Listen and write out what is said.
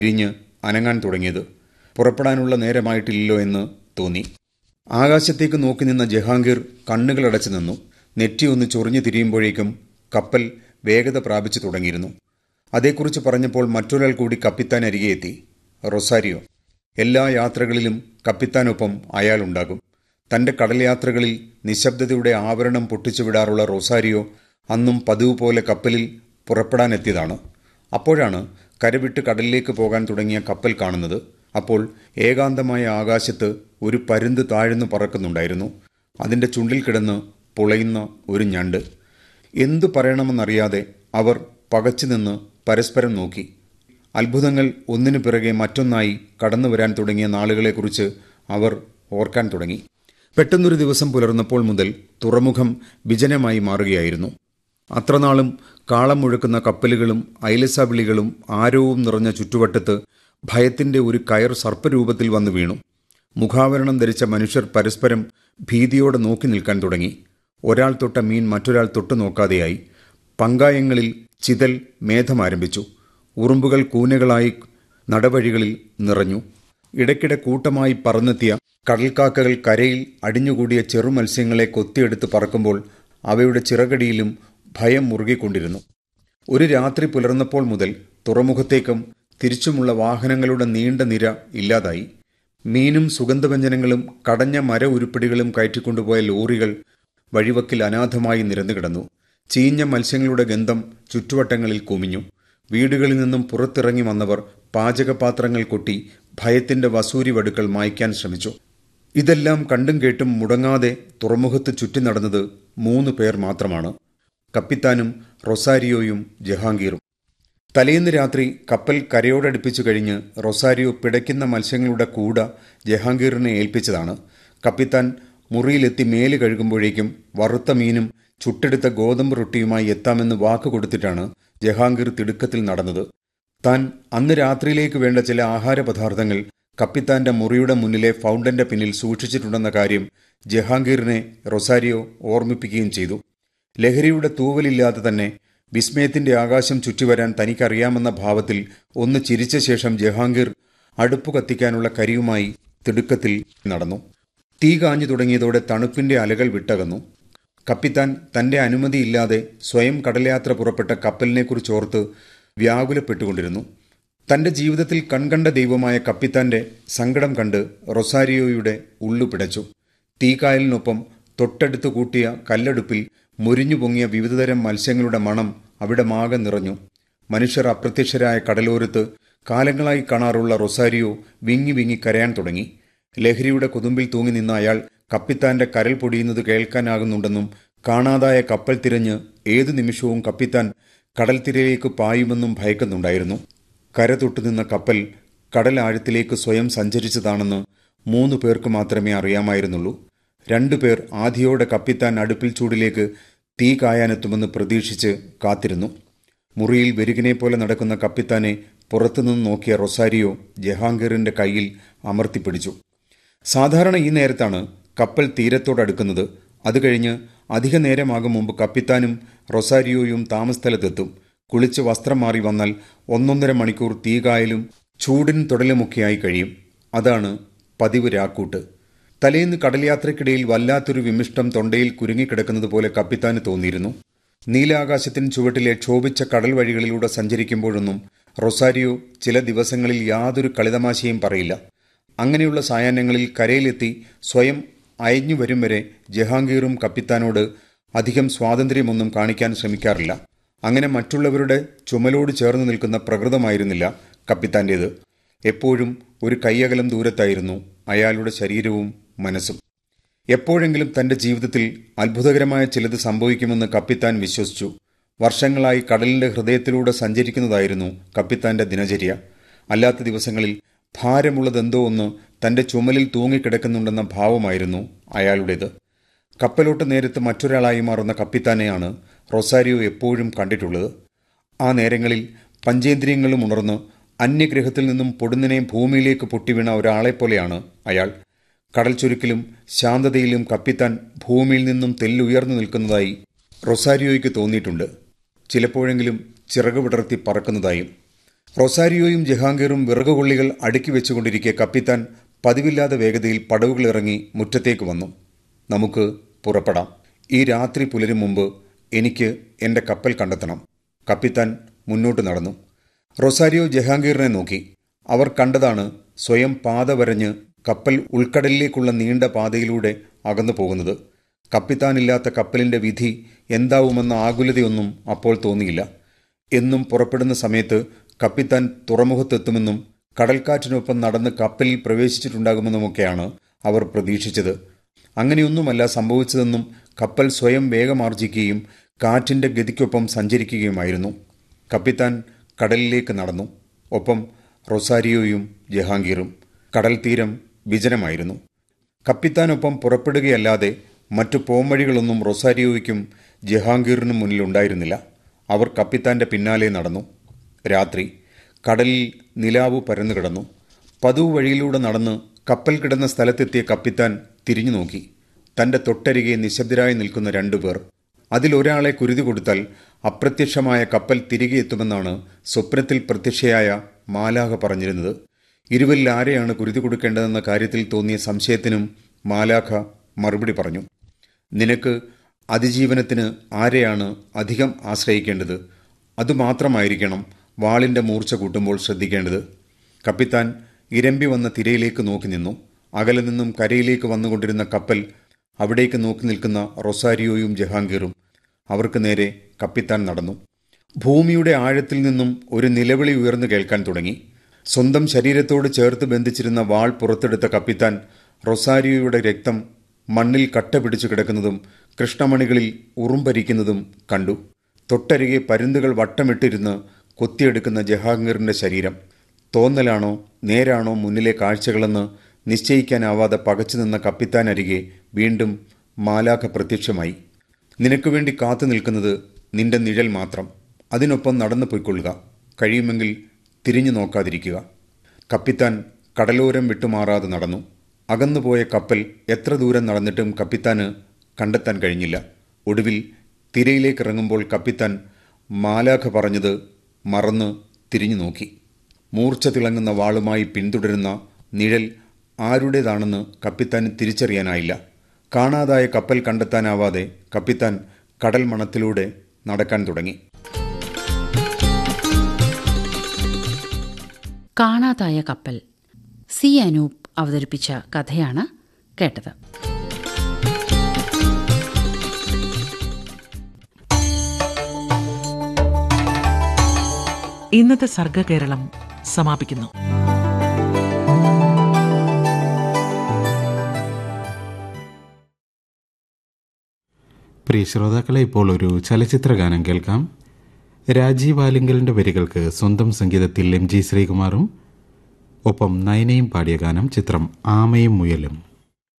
ഇരിഞ്ഞ് അനങ്ങാൻ തുടങ്ങിയത് പുറപ്പെടാനുള്ള നേരമായിട്ടില്ലല്ലോ എന്ന് തോന്നി ആകാശത്തേക്ക് നോക്കി നിന്ന ജഹാംഗീർ കണ്ണുകളടച്ചു നിന്നു നെറ്റി ഒന്ന് ചൊറിഞ്ഞു തിരിയുമ്പോഴേക്കും കപ്പൽ വേഗത പ്രാപിച്ചു തുടങ്ങിയിരുന്നു അതേക്കുറിച്ച് പറഞ്ഞപ്പോൾ മറ്റൊരാൾ കൂടി കപ്പിത്താൻ അരികെ എത്തി റൊസാരിയോ എല്ലാ യാത്രകളിലും കപ്പിത്താനൊപ്പം അയാളുണ്ടാകും തന്റെ കടൽ യാത്രകളിൽ നിശബ്ദതയുടെ ആവരണം പൊട്ടിച്ചുവിടാറുള്ള റൊസാരിയോ അന്നും പതിവ് പോലെ കപ്പലിൽ പുറപ്പെടാനെത്തിയതാണ് അപ്പോഴാണ് കരവിട്ട് കടലിലേക്ക് പോകാൻ തുടങ്ങിയ കപ്പൽ കാണുന്നത് അപ്പോൾ ഏകാന്തമായ ആകാശത്ത് ഒരു പരുന്ത് താഴ്ന്നു പറക്കുന്നുണ്ടായിരുന്നു അതിന്റെ ചുണ്ടിൽ കിടന്ന് പുളയുന്ന ഒരു ഞണ്ട് എന്തു പറയണമെന്നറിയാതെ അവർ പകച്ചു നിന്ന് പരസ്പരം നോക്കി അത്ഭുതങ്ങൾ ഒന്നിനു പിറകെ മറ്റൊന്നായി കടന്നു വരാൻ തുടങ്ങിയ നാളുകളെക്കുറിച്ച് അവർ ഓർക്കാൻ തുടങ്ങി പെട്ടെന്നൊരു ദിവസം പുലർന്നപ്പോൾ മുതൽ തുറമുഖം വിജനമായി മാറുകയായിരുന്നു അത്രനാളും കാളം മുഴക്കുന്ന കപ്പലുകളും ഐലസവിളികളും ആരവവും നിറഞ്ഞ ചുറ്റുവട്ടത്ത് ഭയത്തിന്റെ ഒരു കയർ സർപ്പരൂപത്തിൽ വന്നു വീണു മുഖാവരണം ധരിച്ച മനുഷ്യർ പരസ്പരം ഭീതിയോടെ നോക്കി നിൽക്കാൻ തുടങ്ങി ഒരാൾ തൊട്ട മീൻ മറ്റൊരാൾ തൊട്ടു നോക്കാതെയായി പങ്കായങ്ങളിൽ ചിതൽ മേധമാരംഭിച്ചു ഉറുമ്പുകൾ കൂനകളായി നടവഴികളിൽ നിറഞ്ഞു ഇടയ്ക്കിടെ കൂട്ടമായി പറന്നെത്തിയ കടൽക്കാക്കകൾ കരയിൽ അടിഞ്ഞുകൂടിയ ചെറുമത്സ്യങ്ങളെ കൊത്തിയെടുത്ത് പറക്കുമ്പോൾ അവയുടെ ചിറകടിയിലും ഭയം മുറുകിക്കൊണ്ടിരുന്നു ഒരു രാത്രി പുലർന്നപ്പോൾ മുതൽ തുറമുഖത്തേക്കും തിരിച്ചുമുള്ള വാഹനങ്ങളുടെ നീണ്ട നിര ഇല്ലാതായി മീനും സുഗന്ധവ്യഞ്ജനങ്ങളും കടഞ്ഞ മര ഉരുപ്പിടികളും കയറ്റിക്കൊണ്ടുപോയ ലോറികൾ വഴിവക്കിൽ അനാഥമായി നിരന്നുകിടന്നു ചീഞ്ഞ മത്സ്യങ്ങളുടെ ഗന്ധം ചുറ്റുവട്ടങ്ങളിൽ കുമിഞ്ഞു വീടുകളിൽ നിന്നും പുറത്തിറങ്ങി വന്നവർ പാചകപാത്രങ്ങൾ കൊട്ടി ഭയത്തിന്റെ വസൂരി വടുക്കൾ മായ്ക്കാൻ ശ്രമിച്ചു ഇതെല്ലാം കണ്ടും കേട്ടും മുടങ്ങാതെ തുറമുഖത്ത് ചുറ്റി നടന്നത് മൂന്ന് പേർ മാത്രമാണ് കപ്പിത്താനും റൊസാരിയോയും ജഹാംഗീറും തലേന്ന് രാത്രി കപ്പൽ കരയോടടുപ്പിച്ചു കഴിഞ്ഞ് റൊസാരിയോ പിടയ്ക്കുന്ന മത്സ്യങ്ങളുടെ കൂട ജഹാംഗീറിനെ ഏൽപ്പിച്ചതാണ് കപ്പിത്താൻ മുറിയിലെത്തി മേല് കഴുകുമ്പോഴേക്കും വറുത്ത മീനും ചുട്ടെടുത്ത ഗോതമ്പ് റൊട്ടിയുമായി എത്താമെന്ന് വാക്ക് കൊടുത്തിട്ടാണ് ജഹാംഗീർ തിടുക്കത്തിൽ നടന്നത് താൻ അന്ന് രാത്രിയിലേക്ക് വേണ്ട ചില ആഹാര പദാർത്ഥങ്ങൾ കപ്പിത്താന്റെ മുറിയുടെ മുന്നിലെ ഫൗണ്ടന്റെ പിന്നിൽ സൂക്ഷിച്ചിട്ടുണ്ടെന്ന കാര്യം ജഹാംഗീറിനെ റൊസാരിയോ ഓർമ്മിപ്പിക്കുകയും ചെയ്തു ലഹരിയുടെ തൂവലില്ലാതെ തന്നെ വിസ്മയത്തിന്റെ ആകാശം ചുറ്റിവരാൻ തനിക്കറിയാമെന്ന ഭാവത്തിൽ ഒന്ന് ചിരിച്ച ശേഷം ജഹാംഗീർ അടുപ്പ് കത്തിക്കാനുള്ള കരിയുമായി തിടുക്കത്തിൽ നടന്നു തീ കാഞ്ഞു തുടങ്ങിയതോടെ തണുപ്പിന്റെ അലകൾ വിട്ടകന്നു കപ്പിത്താൻ തന്റെ അനുമതിയില്ലാതെ സ്വയം കടൽയാത്ര പുറപ്പെട്ട കപ്പലിനെക്കുറിച്ചോർത്ത് വ്യാകുലപ്പെട്ടുകൊണ്ടിരുന്നു തന്റെ ജീവിതത്തിൽ കൺകണ്ട ദൈവമായ കപ്പിത്താന്റെ സങ്കടം കണ്ട് റൊസാരിയോയുടെ ഉള്ളു പിടച്ചു തീക്കായലിനൊപ്പം തൊട്ടടുത്ത് കൂട്ടിയ കല്ലടുപ്പിൽ മുരിഞ്ഞു പൊങ്ങിയ വിവിധതരം മത്സ്യങ്ങളുടെ മണം അവിടെ മാകെ നിറഞ്ഞു മനുഷ്യർ അപ്രത്യക്ഷരായ കടലോരത്ത് കാലങ്ങളായി കാണാറുള്ള റൊസാരിയോ വിങ്ങി വിങ്ങി കരയാൻ തുടങ്ങി ലഹരിയുടെ കുതുമ്പിൽ തൂങ്ങി നിന്ന അയാൾ കപ്പിത്താന്റെ കരൽ പൊടിയുന്നത് കേൾക്കാനാകുന്നുണ്ടെന്നും കാണാതായ കപ്പൽ തിരഞ്ഞ് ഏതു നിമിഷവും കപ്പിത്താൻ കടൽത്തിരയിലേക്ക് പായുമെന്നും ഭയക്കുന്നുണ്ടായിരുന്നു കര തൊട്ടുനിന്ന കപ്പൽ കടൽ ആഴത്തിലേക്ക് സ്വയം സഞ്ചരിച്ചതാണെന്ന് മൂന്നു പേർക്ക് മാത്രമേ അറിയാമായിരുന്നുള്ളൂ രണ്ടുപേർ ആദിയോടെ കപ്പിത്താൻ അടുപ്പിൽ ചൂടിലേക്ക് തീ കായാനെത്തുമെന്ന് പ്രതീക്ഷിച്ച് കാത്തിരുന്നു മുറിയിൽ വെരുകിനെ പോലെ നടക്കുന്ന കപ്പിത്താനെ പുറത്തുനിന്ന് നോക്കിയ റൊസാരിയോ ജഹാംഗീറിന്റെ കയ്യിൽ അമർത്തിപ്പിടിച്ചു സാധാരണ ഈ നേരത്താണ് കപ്പൽ തീരത്തോടടുക്കുന്നത് അത് കഴിഞ്ഞ് അധിക നേരമാകും മുമ്പ് കപ്പിത്താനും റൊസാരിയോയും താമസസ്ഥലത്തെത്തും കുളിച്ച് വസ്ത്രം മാറി വന്നാൽ ഒന്നൊന്നര മണിക്കൂർ തീകായലും ചൂടിന് തുടലുമൊക്കെയായി കഴിയും അതാണ് പതിവ് രാക്കൂട്ട് തലേന്ന് കടൽയാത്രയ്ക്കിടയിൽ വല്ലാത്തൊരു വിമിഷ്ടം തൊണ്ടയിൽ കുരുങ്ങിക്കിടക്കുന്നത് പോലെ കപ്പിത്താന് തോന്നിയിരുന്നു നീലാകാശത്തിന് ചുവട്ടിലെ ക്ഷോഭിച്ച കടൽ വഴികളിലൂടെ സഞ്ചരിക്കുമ്പോഴൊന്നും റൊസാരിയോ ചില ദിവസങ്ങളിൽ യാതൊരു കളിതമാശയും പറയില്ല അങ്ങനെയുള്ള സായാഹ്നങ്ങളിൽ കരയിലെത്തി സ്വയം അയഞ്ഞു വരും വരെ ജഹാംഗീറും കപ്പിത്താനോട് അധികം സ്വാതന്ത്ര്യമൊന്നും കാണിക്കാൻ ശ്രമിക്കാറില്ല അങ്ങനെ മറ്റുള്ളവരുടെ ചുമലോട് ചേർന്ന് നിൽക്കുന്ന പ്രകൃതമായിരുന്നില്ല കപ്പിത്താന്റേത് എപ്പോഴും ഒരു കയ്യകലം ദൂരത്തായിരുന്നു അയാളുടെ ശരീരവും മനസ്സും എപ്പോഴെങ്കിലും തന്റെ ജീവിതത്തിൽ അത്ഭുതകരമായ ചിലത് സംഭവിക്കുമെന്ന് കപ്പിത്താൻ വിശ്വസിച്ചു വർഷങ്ങളായി കടലിന്റെ ഹൃദയത്തിലൂടെ സഞ്ചരിക്കുന്നതായിരുന്നു കപ്പിത്താന്റെ ദിനചര്യ അല്ലാത്ത ദിവസങ്ങളിൽ ഭാരമുള്ളതെന്തോ ഒന്ന് തന്റെ ചുമലിൽ തൂങ്ങിക്കിടക്കുന്നുണ്ടെന്ന ഭാവമായിരുന്നു അയാളുടേത് കപ്പലോട്ട് നേരത്ത് മറ്റൊരാളായി മാറുന്ന കപ്പിത്താനെയാണ് റൊസാരിയോ എപ്പോഴും കണ്ടിട്ടുള്ളത് ആ നേരങ്ങളിൽ പഞ്ചേന്ദ്രിയങ്ങളും ഉണർന്ന് അന്യഗ്രഹത്തിൽ നിന്നും പൊടുന്നിനെ ഭൂമിയിലേക്ക് പൊട്ടിവീണ ഒരാളെപ്പോലെയാണ് അയാൾ കടൽ ചുരുക്കിലും ശാന്തതയിലും കപ്പിത്താൻ ഭൂമിയിൽ നിന്നും തെല്ലുയർന്നു നിൽക്കുന്നതായി റൊസാരിയോയ്ക്ക് തോന്നിയിട്ടുണ്ട് ചിലപ്പോഴെങ്കിലും ചിറക് വിടർത്തി പറക്കുന്നതായും റൊസാരിയോയും ജഹാംഗീറും വിറകുകൊള്ളികൾ അടുക്കി വെച്ചുകൊണ്ടിരിക്കെ കപ്പിത്താൻ പതിവില്ലാത്ത വേഗതയിൽ പടവുകൾ ഇറങ്ങി മുറ്റത്തേക്ക് വന്നു നമുക്ക് പുറപ്പെടാം ഈ രാത്രി പുലരും മുമ്പ് എനിക്ക് എന്റെ കപ്പൽ കണ്ടെത്തണം കപ്പിത്താൻ മുന്നോട്ട് നടന്നു റൊസാരിയോ ജഹാംഗീറിനെ നോക്കി അവർ കണ്ടതാണ് സ്വയം പാത വരഞ്ഞ് കപ്പൽ ഉൾക്കടലിലേക്കുള്ള നീണ്ട പാതയിലൂടെ അകന്നു പോകുന്നത് കപ്പിത്താനില്ലാത്ത കപ്പലിന്റെ വിധി എന്താവുമെന്ന ആകുലതയൊന്നും അപ്പോൾ തോന്നിയില്ല എന്നും പുറപ്പെടുന്ന സമയത്ത് കപ്പിത്താൻ തുറമുഖത്തെത്തുമെന്നും കടൽക്കാറ്റിനൊപ്പം നടന്ന് കപ്പലിൽ പ്രവേശിച്ചിട്ടുണ്ടാകുമെന്നുമൊക്കെയാണ് അവർ പ്രതീക്ഷിച്ചത് അങ്ങനെയൊന്നുമല്ല സംഭവിച്ചതെന്നും കപ്പൽ സ്വയം വേഗമാർജിക്കുകയും കാറ്റിന്റെ ഗതിക്കൊപ്പം സഞ്ചരിക്കുകയുമായിരുന്നു കപ്പിത്താൻ കടലിലേക്ക് നടന്നു ഒപ്പം റൊസാരിയോയും ജഹാംഗീറും കടൽ തീരം വിജനമായിരുന്നു കപ്പിത്താനൊപ്പം പുറപ്പെടുകയല്ലാതെ മറ്റു പോംവഴികളൊന്നും റൊസാരിയോയ്ക്കും ജഹാംഗീറിനും മുന്നിലുണ്ടായിരുന്നില്ല അവർ കപ്പിത്താന്റെ പിന്നാലെ നടന്നു രാത്രി കടലിൽ നിലാവ് പരന്നു കിടന്നു പതിവ് വഴിയിലൂടെ നടന്ന് കപ്പൽ കിടന്ന സ്ഥലത്തെത്തിയ കപ്പിത്താൻ തിരിഞ്ഞു നോക്കി തന്റെ തൊട്ടരികെ നിശബ്ദരായി നിൽക്കുന്ന രണ്ടുപേർ അതിലൊരാളെ കുരുതി കൊടുത്താൽ അപ്രത്യക്ഷമായ കപ്പൽ തിരികെ എത്തുമെന്നാണ് സ്വപ്നത്തിൽ പ്രത്യക്ഷയായ മാലാഹ പറഞ്ഞിരുന്നത് ഇരുവരിൽ ആരെയാണ് കുരുതി കൊടുക്കേണ്ടതെന്ന കാര്യത്തിൽ തോന്നിയ സംശയത്തിനും മാലാഖ മറുപടി പറഞ്ഞു നിനക്ക് അതിജീവനത്തിന് ആരെയാണ് അധികം ആശ്രയിക്കേണ്ടത് അതുമാത്രമായിരിക്കണം വാളിന്റെ മൂർച്ച കൂട്ടുമ്പോൾ ശ്രദ്ധിക്കേണ്ടത് കപ്പിത്താൻ ഇരമ്പി വന്ന തിരയിലേക്ക് നോക്കി നിന്നു അകലെ നിന്നും കരയിലേക്ക് വന്നുകൊണ്ടിരുന്ന കപ്പൽ അവിടേക്ക് നോക്കി നിൽക്കുന്ന റൊസാരിയോയും ജഹാംഗീറും അവർക്ക് നേരെ കപ്പിത്താൻ നടന്നു ഭൂമിയുടെ ആഴത്തിൽ നിന്നും ഒരു നിലവിളി ഉയർന്നു കേൾക്കാൻ തുടങ്ങി സ്വന്തം ശരീരത്തോട് ചേർത്ത് ബന്ധിച്ചിരുന്ന വാൾ പുറത്തെടുത്ത കപ്പിത്താൻ റൊസാരിയോയുടെ രക്തം മണ്ണിൽ കട്ട പിടിച്ചു കിടക്കുന്നതും കൃഷ്ണമണികളിൽ ഉറുമ്പരിക്കുന്നതും കണ്ടു തൊട്ടരികെ പരുന്തുകൾ വട്ടമിട്ടിരുന്ന് കൊത്തിയെടുക്കുന്ന ജഹാംഗീറിന്റെ ശരീരം തോന്നലാണോ നേരാണോ മുന്നിലെ കാഴ്ചകളെന്ന് നിശ്ചയിക്കാനാവാതെ പകച്ചു നിന്ന കപ്പിത്താൻ അരികെ വീണ്ടും മാലാഖ പ്രത്യക്ഷമായി നിനക്ക് വേണ്ടി കാത്തു നിൽക്കുന്നത് നിന്റെ നിഴൽ മാത്രം അതിനൊപ്പം നടന്നു പൊയ്ക്കൊള്ളുക കഴിയുമെങ്കിൽ തിരിഞ്ഞു നോക്കാതിരിക്കുക കപ്പിത്താൻ കടലോരം വിട്ടുമാറാതെ നടന്നു അകന്നുപോയ കപ്പൽ എത്ര ദൂരം നടന്നിട്ടും കപ്പിത്താന് കണ്ടെത്താൻ കഴിഞ്ഞില്ല ഒടുവിൽ തിരയിലേക്ക് ഇറങ്ങുമ്പോൾ കപ്പിത്താൻ മാലാഖ പറഞ്ഞത് മറന്ന് തിരിഞ്ഞു നോക്കി മൂർച്ച തിളങ്ങുന്ന വാളുമായി പിന്തുടരുന്ന നിഴൽ ആരുടേതാണെന്ന് കപ്പിത്താന് തിരിച്ചറിയാനായില്ല കാണാതായ കപ്പൽ കണ്ടെത്താനാവാതെ കപ്പിത്താൻ കടൽ മണത്തിലൂടെ നടക്കാൻ തുടങ്ങി കാണാതായ കപ്പൽ സി അനൂപ് അവതരിപ്പിച്ച കഥയാണ് കേട്ടത് ഇന്നത്തെ സർഗകേരളം സമാപിക്കുന്നു പ്രിയ ശ്രോതാക്കളെ ഇപ്പോൾ ഒരു ചലച്ചിത്ര ഗാനം കേൾക്കാം രാജീവ് ആലിങ്കലിന്റെ വരികൾക്ക് സ്വന്തം സംഗീതത്തിൽ എം ജി ശ്രീകുമാറും ഒപ്പം നയനയും പാടിയ ഗാനം ചിത്രം ആമയും മുയലും